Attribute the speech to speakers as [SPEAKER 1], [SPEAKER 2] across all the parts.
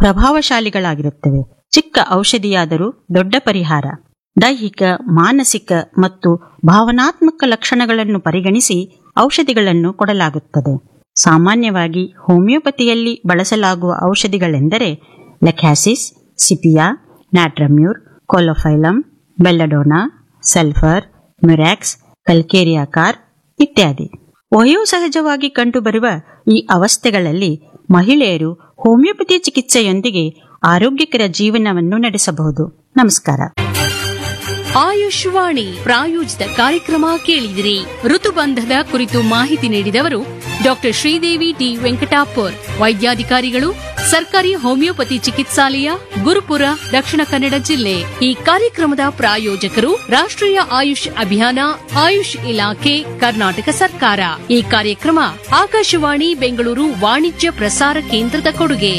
[SPEAKER 1] ಪ್ರಭಾವಶಾಲಿಗಳಾಗಿರುತ್ತವೆ ಚಿಕ್ಕ ಔಷಧಿಯಾದರೂ ದೊಡ್ಡ ಪರಿಹಾರ ದೈಹಿಕ ಮಾನಸಿಕ ಮತ್ತು ಭಾವನಾತ್ಮಕ ಲಕ್ಷಣಗಳನ್ನು ಪರಿಗಣಿಸಿ ಔಷಧಿಗಳನ್ನು ಕೊಡಲಾಗುತ್ತದೆ ಸಾಮಾನ್ಯವಾಗಿ ಹೋಮಿಯೋಪತಿಯಲ್ಲಿ ಬಳಸಲಾಗುವ ಔಷಧಿಗಳೆಂದರೆ ಲೆಕ್ಯಾಸಿಸ್ ಸಿಪಿಯಾ ನ್ಯಾಟ್ರಮ್ಯೂರ್ ಕೊಲೊಫೈಲಮ್ ಬೆಲ್ಲಡೋನಾ ಸಲ್ಫರ್ ಮ್ಯುರಾಕ್ಸ್ ಕಲ್ಕೇರಿಯಾಕಾರ್ ಇತ್ಯಾದಿ ವಯೋಸಹಜವಾಗಿ ಕಂಡುಬರುವ ಈ ಅವಸ್ಥೆಗಳಲ್ಲಿ ಮಹಿಳೆಯರು ಹೋಮಿಯೋಪತಿ ಚಿಕಿತ್ಸೆಯೊಂದಿಗೆ ಆರೋಗ್ಯಕರ ಜೀವನವನ್ನು ನಡೆಸಬಹುದು ನಮಸ್ಕಾರ
[SPEAKER 2] ಆಯುಷ್ವಾಣಿ ಪ್ರಾಯೋಜಿತ ಕಾರ್ಯಕ್ರಮ ಕೇಳಿದಿರಿ ಋತುಬಂಧದ ಕುರಿತು ಮಾಹಿತಿ ನೀಡಿದವರು ಡಾಕ್ಟರ್ ಶ್ರೀದೇವಿ ಟಿ ವೆಂಕಟಾಪುರ್ ವೈದ್ಯಾಧಿಕಾರಿಗಳು ಸರ್ಕಾರಿ ಹೋಮಿಯೋಪತಿ ಚಿಕಿತ್ಸಾಲಯ ಗುರುಪುರ ದಕ್ಷಿಣ ಕನ್ನಡ ಜಿಲ್ಲೆ ಈ ಕಾರ್ಯಕ್ರಮದ ಪ್ರಾಯೋಜಕರು ರಾಷ್ಟ್ರೀಯ ಆಯುಷ್ ಅಭಿಯಾನ ಆಯುಷ್ ಇಲಾಖೆ ಕರ್ನಾಟಕ ಸರ್ಕಾರ ಈ ಕಾರ್ಯಕ್ರಮ ಆಕಾಶವಾಣಿ ಬೆಂಗಳೂರು ವಾಣಿಜ್ಯ ಪ್ರಸಾರ ಕೇಂದ್ರದ ಕೊಡುಗೆ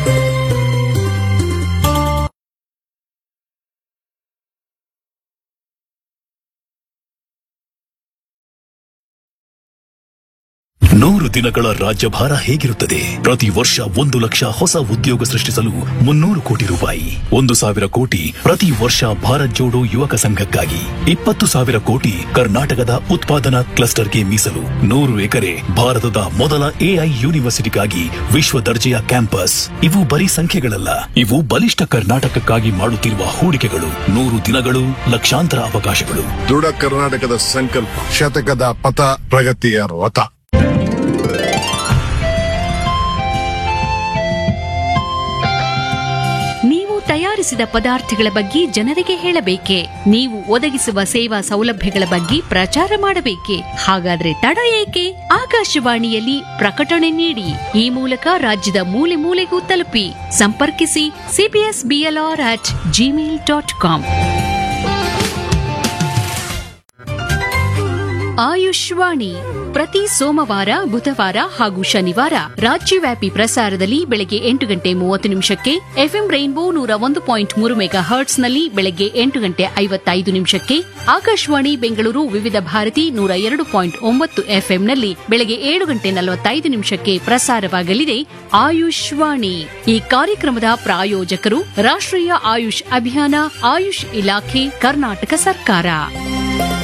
[SPEAKER 3] ನೂರು ದಿನಗಳ ರಾಜ್ಯಭಾರ ಹೇಗಿರುತ್ತದೆ ಪ್ರತಿ ವರ್ಷ ಒಂದು ಲಕ್ಷ ಹೊಸ ಉದ್ಯೋಗ ಸೃಷ್ಟಿಸಲು ಮುನ್ನೂರು ಕೋಟಿ ರೂಪಾಯಿ ಒಂದು ಸಾವಿರ ಕೋಟಿ ಪ್ರತಿ ವರ್ಷ ಭಾರತ್ ಜೋಡೋ ಯುವಕ ಸಂಘಕ್ಕಾಗಿ ಇಪ್ಪತ್ತು ಸಾವಿರ ಕೋಟಿ ಕರ್ನಾಟಕದ ಉತ್ಪಾದನಾ ಕ್ಲಸ್ಟರ್ಗೆ ಮೀಸಲು ನೂರು ಎಕರೆ ಭಾರತದ ಮೊದಲ ಎಐ ಯೂನಿವರ್ಸಿಟಿಗಾಗಿ ವಿಶ್ವ ದರ್ಜೆಯ ಕ್ಯಾಂಪಸ್ ಇವು ಬರೀ ಸಂಖ್ಯೆಗಳಲ್ಲ ಇವು ಬಲಿಷ್ಠ ಕರ್ನಾಟಕಕ್ಕಾಗಿ ಮಾಡುತ್ತಿರುವ ಹೂಡಿಕೆಗಳು ನೂರು ದಿನಗಳು ಲಕ್ಷಾಂತರ ಅವಕಾಶಗಳು
[SPEAKER 4] ದೃಢ ಕರ್ನಾಟಕದ ಸಂಕಲ್ಪ ಶತಕದ ಪಥ ಪ್ರಗತಿಯ ರಥ
[SPEAKER 2] ನೀವು ತಯಾರಿಸಿದ ಪದಾರ್ಥಗಳ ಬಗ್ಗೆ ಜನರಿಗೆ ಹೇಳಬೇಕೆ ನೀವು ಒದಗಿಸುವ ಸೇವಾ ಸೌಲಭ್ಯಗಳ ಬಗ್ಗೆ ಪ್ರಚಾರ ಮಾಡಬೇಕೆ ಹಾಗಾದ್ರೆ ತಡ ಏಕೆ ಆಕಾಶವಾಣಿಯಲ್ಲಿ ಪ್ರಕಟಣೆ ನೀಡಿ ಈ ಮೂಲಕ ರಾಜ್ಯದ ಮೂಲೆ ಮೂಲೆಗೂ ತಲುಪಿ ಸಂಪರ್ಕಿಸಿ CBS BLR at Gmail dot com Ayushvani ಪ್ರತಿ ಸೋಮವಾರ ಬುಧವಾರ ಹಾಗೂ ಶನಿವಾರ ರಾಜ್ಯವ್ಯಾಪಿ ಪ್ರಸಾರದಲ್ಲಿ ಬೆಳಗ್ಗೆ ಎಂಟು ಗಂಟೆ ಮೂವತ್ತು ನಿಮಿಷಕ್ಕೆ ಎಫ್ಎಂ ರೈನ್ಬೋ ನೂರ ಒಂದು ಪಾಯಿಂಟ್ ಮೂರು ಮೆಗಾ ಹರ್ಟ್ಸ್ನಲ್ಲಿ ಬೆಳಗ್ಗೆ ಎಂಟು ಗಂಟೆ ಐವತ್ತೈದು ನಿಮಿಷಕ್ಕೆ ಆಕಾಶವಾಣಿ ಬೆಂಗಳೂರು ವಿವಿಧ ಭಾರತಿ ನೂರ ಎರಡು ಪಾಯಿಂಟ್ ಒಂಬತ್ತು ಎಫ್ಎಂನಲ್ಲಿ ಬೆಳಗ್ಗೆ ಏಳು ಗಂಟೆ ನಲವತ್ತೈದು ನಿಮಿಷಕ್ಕೆ ಪ್ರಸಾರವಾಗಲಿದೆ ಆಯುಷ್ವಾಣಿ ಈ ಕಾರ್ಯಕ್ರಮದ ಪ್ರಾಯೋಜಕರು ರಾಷ್ಟ್ರೀಯ ಆಯುಷ್ ಅಭಿಯಾನ ಆಯುಷ್ ಇಲಾಖೆ ಕರ್ನಾಟಕ ಸರ್ಕಾರ